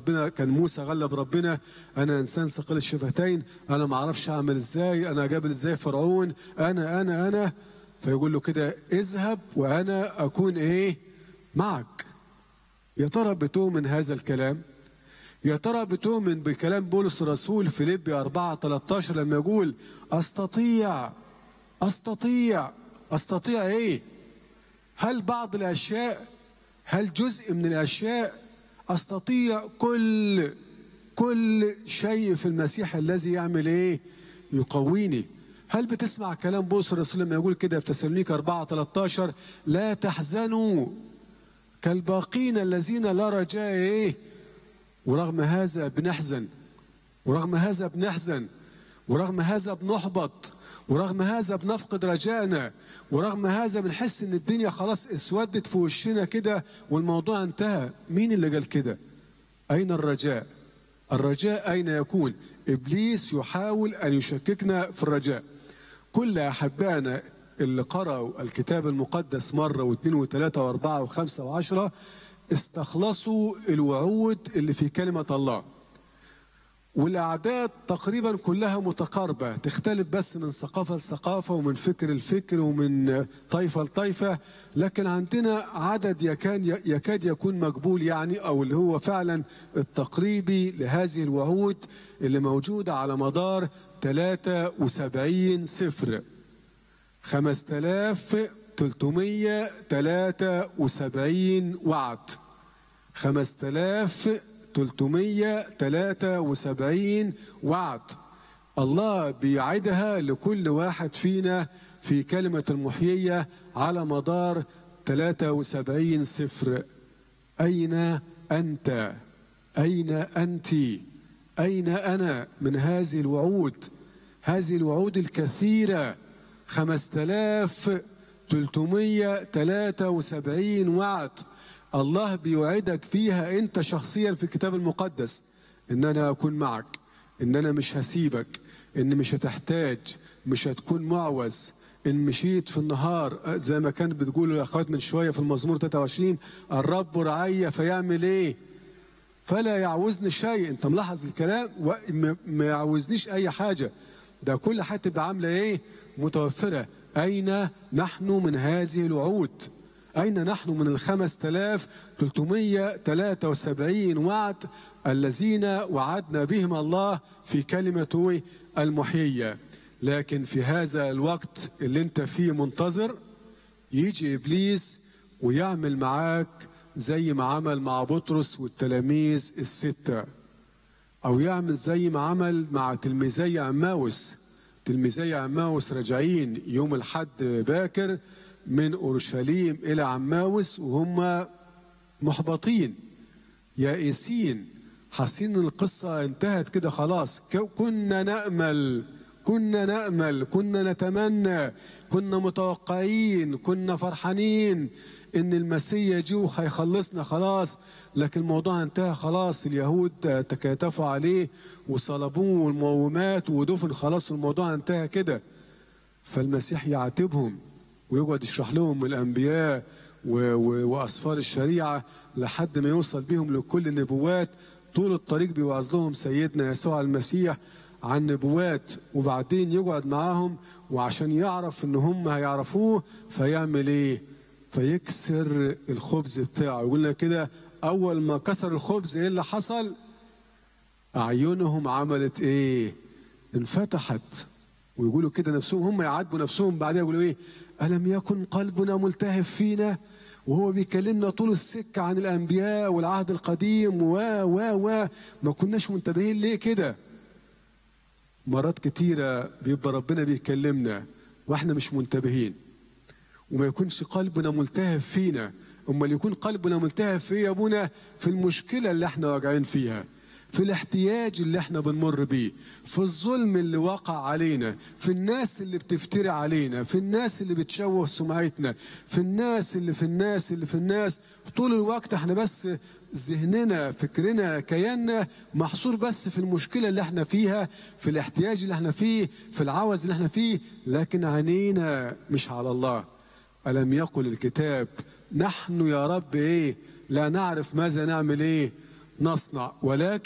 ربنا كان موسى غلب ربنا انا انسان ثقيل الشفتين انا ما اعرفش اعمل ازاي انا جابل ازاي فرعون انا انا انا فيقول له كده اذهب وانا اكون ايه معك يا ترى بتؤمن هذا الكلام يا ترى بتؤمن بكلام بولس الرسول فيليبي 4 13 لما يقول استطيع استطيع استطيع ايه هل بعض الاشياء هل جزء من الاشياء استطيع كل كل شيء في المسيح الذي يعمل ايه يقويني هل بتسمع كلام بولس الرسول لما يقول كده في تسالونيك 4 13 لا تحزنوا كالباقين الذين لا رجاء ايه ورغم هذا بنحزن ورغم هذا بنحزن ورغم هذا بنحبط ورغم هذا بنفقد رجائنا ورغم هذا بنحس ان الدنيا خلاص اسودت في وشنا كده والموضوع انتهى مين اللي قال كده اين الرجاء الرجاء اين يكون ابليس يحاول ان يشككنا في الرجاء كل احبائنا اللي قرأوا الكتاب المقدس مرة واثنين وثلاثة واربعة وخمسة وعشرة استخلصوا الوعود اللي في كلمة الله والأعداد تقريبا كلها متقاربة تختلف بس من ثقافة لثقافة ومن فكر لفكر ومن طائفة لطائفة لكن عندنا عدد يكاد يكاد يكون مقبول يعني أو اللي هو فعلا التقريبي لهذه الوعود اللي موجودة على مدار 73 سفر 5373 وعد 5373 وعد الله بيعدها لكل واحد فينا في كلمة المحيية على مدار 73 سفر أين أنت أين أنت أين أنا من هذه الوعود هذه الوعود الكثيرة 5373 وعد الله بيوعدك فيها انت شخصيا في الكتاب المقدس ان انا اكون معك ان انا مش هسيبك ان مش هتحتاج مش هتكون معوز ان مشيت في النهار زي ما كانت بتقول الاخوات من شويه في المزمور 23 الرب رعي فيعمل ايه فلا يعوزني شيء انت ملاحظ الكلام ما يعوزنيش اي حاجه ده كل حاجه تبقى عامله ايه متوفره اين نحن من هذه الوعود أين نحن من الخمس تلاف تلتمية تلاتة وسبعين وعد الذين وعدنا بهم الله في كلمته المحيية لكن في هذا الوقت اللي انت فيه منتظر يجي إبليس ويعمل معاك زي ما عمل مع بطرس والتلاميذ الستة أو يعمل زي ما عمل مع تلميذي عماوس تلميذي عماوس راجعين يوم الحد باكر من اورشليم الى عماوس وهم محبطين يائسين حاسين ان القصه انتهت كده خلاص كنا نامل كنا نامل كنا نتمنى كنا متوقعين كنا فرحانين ان المسيح يجي هيخلصنا خلاص لكن الموضوع انتهى خلاص اليهود تكاتفوا عليه وصلبوه والمقومات ودفن خلاص الموضوع انتهى كده فالمسيح يعاتبهم ويقعد يشرح لهم الانبياء واسفار الشريعه لحد ما يوصل بيهم لكل النبوات طول الطريق بيوعظ لهم سيدنا يسوع المسيح عن نبوات وبعدين يقعد معاهم وعشان يعرف ان هم هيعرفوه فيعمل ايه فيكسر الخبز بتاعه يقول لنا كده اول ما كسر الخبز ايه اللي حصل اعينهم عملت ايه انفتحت ويقولوا كده نفسهم هم يعاتبوا نفسهم بعدها يقولوا ايه ألم يكن قلبنا ملتهب فينا وهو بيكلمنا طول السكة عن الأنبياء والعهد القديم و و و ما كناش منتبهين ليه كده مرات كتيرة بيبقى ربنا بيكلمنا واحنا مش منتبهين وما يكونش قلبنا ملتهب فينا امال يكون قلبنا ملتهب في يا ابونا في المشكلة اللي احنا واقعين فيها في الاحتياج اللي احنا بنمر بيه في الظلم اللي وقع علينا في الناس اللي بتفتري علينا في الناس اللي بتشوه سمعتنا في الناس اللي في الناس اللي في الناس طول الوقت احنا بس ذهننا فكرنا كياننا محصور بس في المشكلة اللي احنا فيها في الاحتياج اللي احنا فيه في العوز اللي احنا فيه لكن عينينا مش على الله ألم يقل الكتاب نحن يا رب ايه لا نعرف ماذا نعمل ايه نصنع ولكن